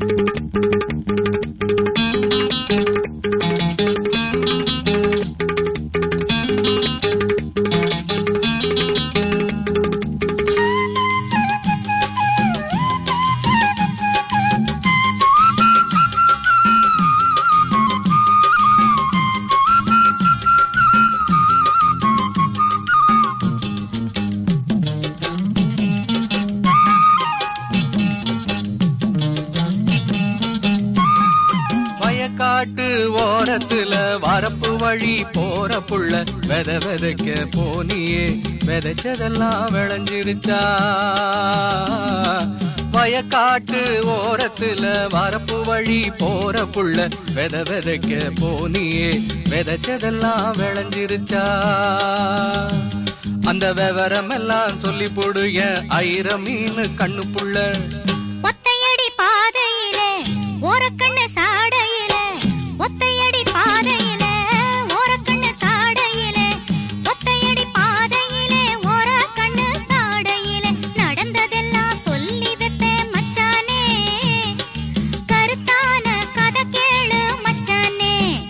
வயக்காட்டு ஓரத்துல வரப்பு வழி போற புள்ள வெத வெதைக்க போனியே விதைச்சதெல்லாம் விளைஞ்சிருச்சா வயக்காட்டு ஓரத்துல வரப்பு வழி போற புள்ள வெத வெதைக்க போனியே விதைச்சதெல்லாம் விளைஞ்சிருச்சா அந்த விவரம் எல்லாம் சொல்லி போடு என் ஐர மீன் கண்ணு புள்ள ஒத்தையடி பாதையிலே ஓரக்கண்ணு சாடையிலே ஒத்தையடி பாதையிலே ஓரக்கண்ணு சாடையிலே ஒத்தையடி பாதையிலே ஓரக்கண்ணு சாடையிலே நடந்ததெல்லாம் சொல்லி வைப்பேன் மச்சானே கருத்தான கதை கேளு மச்சானே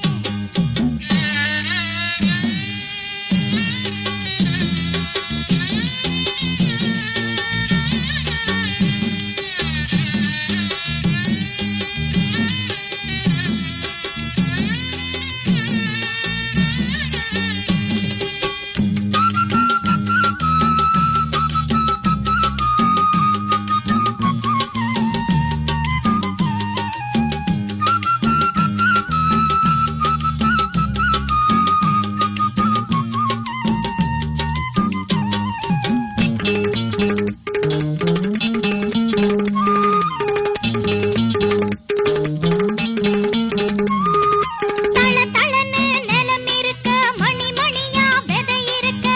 தள தளன்னு நிலம் இருக்க மணி மணியா விதை இருக்க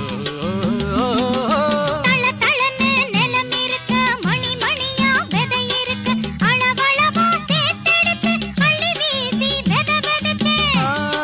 தள தளன்னு நிலம் இருக்க மணி மணியா விதை இருக்க அளவளவா சேர்த்தெடுத்து அள்ளி வீசி வித விதைச்சேன்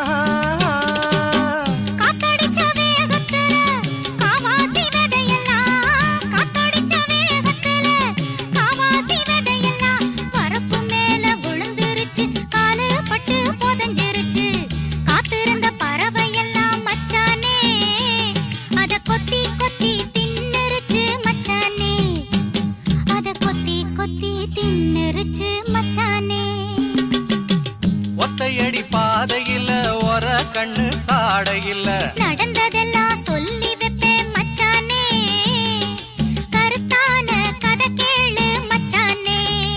காத்தடிச்ச வேகத்துல காவாசி விதையெல்லாம் காத்தடிச்ச வேகத்துல காவாசி விதையெல்லாம் வரப்பு மேல விழுந்துருச்சு காலு பட்டு புதஞ்சிருச்சு காத்திருந்த பறவையெல்லாம் மச்சானே அத கொத்தி கொத்தி தின்னுருச்சு மச்சானே அத கொத்தி கொத்தி தின்னுருச்சு மச்சானே ஒத்தையடி பாதையில ஒர கண்ணு சாடையில நடந்ததெல்லாம் சொல்லி வைப்பேன் மச்சானே கருத்தான கதை கேளு மச்சானே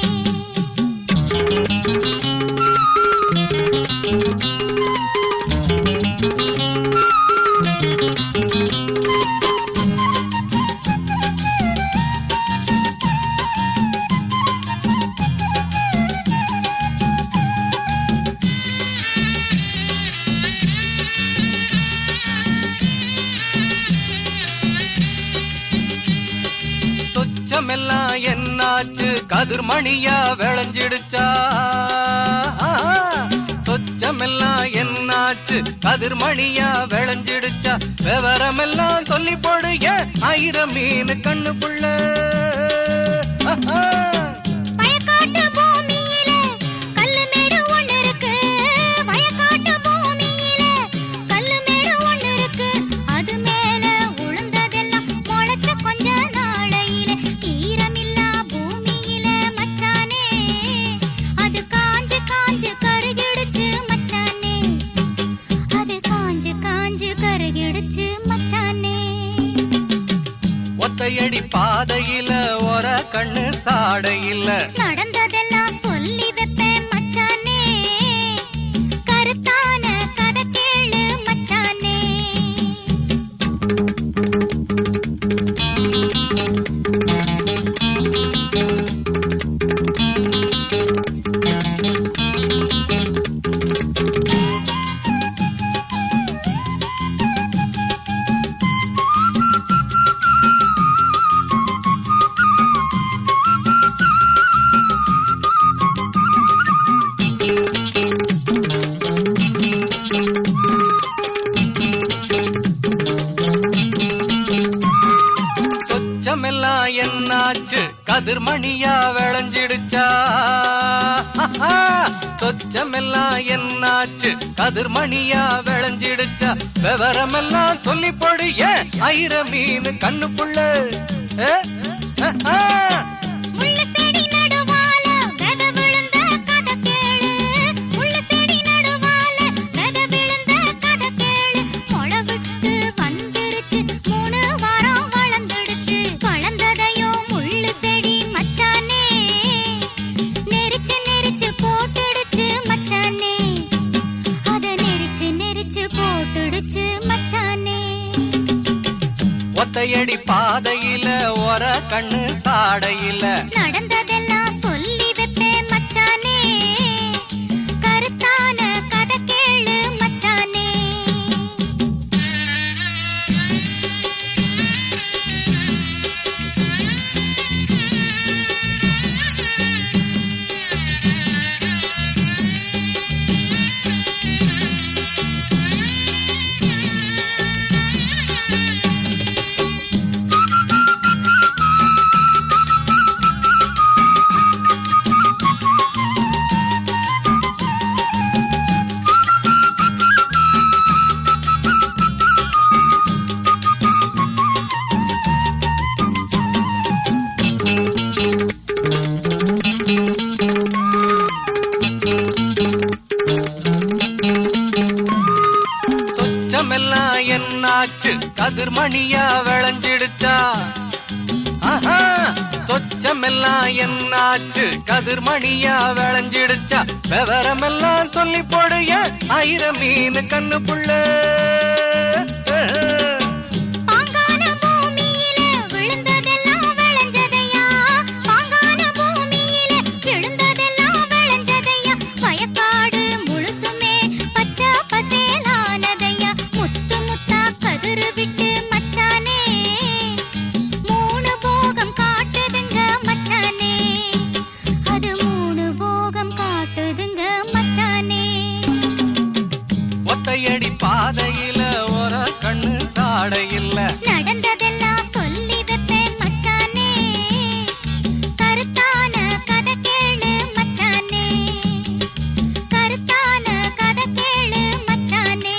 சொச்சமெல்லாம் என்னாச்சு கதிர்மணியா விளைஞ்சிடுச்சா சொச்சமெல்லாம் என்னாச்சு கதிர்மணியா விளைஞ்சிடுச்சா விவரமெல்லாம் சொல்லி போடு ஏன் ஆயிரம் மீன் கண்ணு புள்ள வயக்காட்டு பூமியிலே கல்லு மேடு ஒண்ணு இருக்கு வயக்காட்டு பூமியிலே கல்லு மேடு ஒண்ணு இருக்கு அது மேல உளுந்ததெல்லாம் முளைச்ச கொஞ்ச நாளையிலே ஈரமில்லா பூமியிலே மச்சானே அது காஞ்சு காஞ்சு கருகிடுச்சு மச்சானே அது காஞ்சு காஞ்சு கருகிடுச்சு மச்சானே ஒத்தையடி பாதையில ஒர கண்ணு சாடையில நடந்ததெல்லாம் சொல்லி வைப்பேன் மச்சானே கருத்தான கதை கேளு மச்சானே சொச்சமெல்லாம் என்னாச்சு கதிர்மணியா விளைஞ்சிடுச்சா ஆஹா, சொச்சமெல்லாம் என்னாச்சு கதிர்மணியா விளைஞ்சிடுச்சா விவரமெல்லாம் சொல்லி போடு ஏன் ஐர மீன் கண்ணுக்குள்ள ஏ, ஆஹா. முள்ளு செடி நடுவால வெத விழுந்த கதை கேளு முள்ளு செடி நடுவால வெத விழுந்த கதை கேளு முளவுக்கு வந்துடுச்சு மூணு வாரம் வளர்ந்துடுச்சு வளர்ந்ததையும் முள்ளு செடி மச்சானே நெரிச்சு நெரிச்சு போட்டுடுச்சு மச்சானே அத நெரிச்சு நெரிச்சு போட்டுடுச்சு மச்சானே ஒத்தையடி பாதையில ஒர கண்ணு சாடையில நடந்ததெல்லாம் சொல்லி வைப்பேன் மச்சானே கருத்தான கதை கேளு மச்சானே சொச்சமெல்லாம் என்னாச்சு கதிர்மணியா விளைஞ்சிடுச்சா ஆஹா, சொச்சமெல்லாம் என்னாச்சு கதிர்மணியா விளைஞ்சிடுச்சா விவரமெல்லாம் சொல்லி போடு ஏன் ஐர மீன் கண்ணு புள்ள பாங்கான பூமியில விழுந்ததெல்லாம் விளைஞ்சதையா பாங்கான பூமியில விழுந்ததெல்லாம் விளைஞ்சதையா வயக்காடு முழுசுமே பச்சை பசேலானதையா முத்து முத்தா கதிரு விட்டு மச்சானே மூணு போகம் காட்டுதுங்க மச்சானே அது மூணு போகம் காட்டுதுங்க மச்சானே ஒத்தையடி பாதையில ஒரு கண்ணு சாடையில்ல நடந்ததெல்லாம் சொல்லி வைப்பேன் மச்சானே கருத்தான கதை கேளு மச்சானே கருத்தான கதை கேளு மச்சானே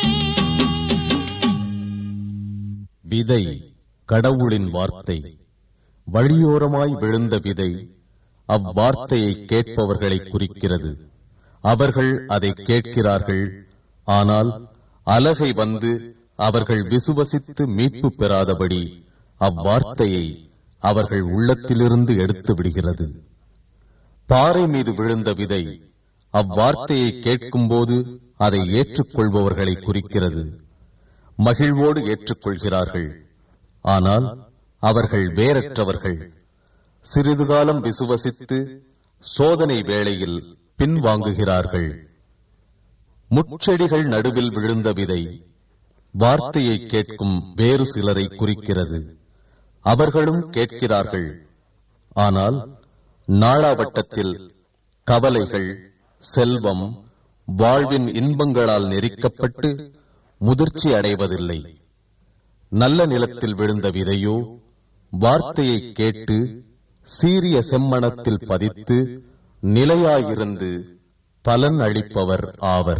விதை கடவுளின் வார்த்தை வழியோரமாய் விழுந்த விதை அவ்வார்த்தையை கேட்பவர்களை குறிக்கிறது அவர்கள் அதை கேட்கிறார்கள் ஆனால் அலகை வந்து அவர்கள் விசுவசித்து மீட்பு பெறாதபடி அவ்வார்த்தையை அவர்கள் உள்ளத்திலிருந்து எடுத்து விடுகிறது பாறை மீது விழுந்த விதை அவ்வார்த்தையை கேட்கும்போது அதை ஏற்றுக்கொள்பவர்களை குறிக்கிறது மகிழ்வோடு ஏற்றுக்கொள்கிறார்கள் ஆனால் அவர்கள் வேறற்றவர்கள் சிறிது காலம் விசுவசித்து சோதனை வேளையில் பின்வாங்குகிறார்கள் முட்செடிகள் நடுவில் விழுந்த விதை வார்த்தையை கேட்கும் வேறு சிலரை குறிக்கிறது அவர்களும் கேட்கிறார்கள் ஆனால் நாளாவட்டத்தில் கவலைகள் செல்வம் வாழ்வின் இன்பங்களால் நெரிக்கப்பட்டு முதிர்ச்சி அடைவதில்லை நல்ல நிலத்தில் விழுந்த விதையோ வார்த்தையை கேட்டு சீரிய செம்மணத்தில் பதித்து நிலையாயிருந்து பலன் அளிப்பவர் ஆவர்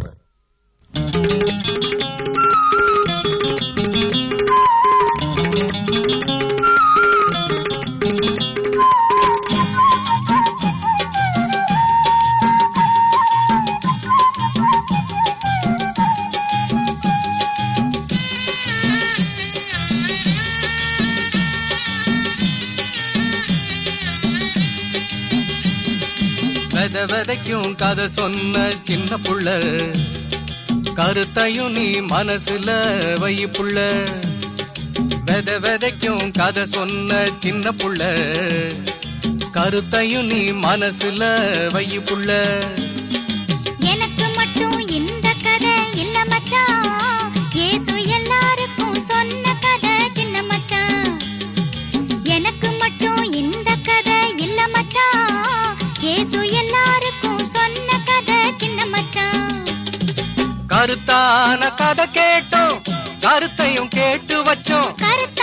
வெத வெதைக்கும் கதை சொன்ன சின்ன புள்ள கருத்தையும் நீ மனசுல வை புள்ள வெத வெதைக்கும் கதை சொன்ன சின்ன புள்ள கருத்தையும் நீ மனசுல வை புள்ள எனக்கு மட்டும் இந்த கதை இல்ல மச்சான் இயேசு எல்லாருக்கும் சொன்ன கதை சின்ன மச்சான் எனக்கு மட்டும் இந்த கதை இல்ல மச்சான் இயேசு எல்லாருக்கும் சொன்ன கதை சின்ன மச்சான் கருத்தான கதை கேட்டோம் கருத்தையும் கேட்டு வச்சோம் கருத்து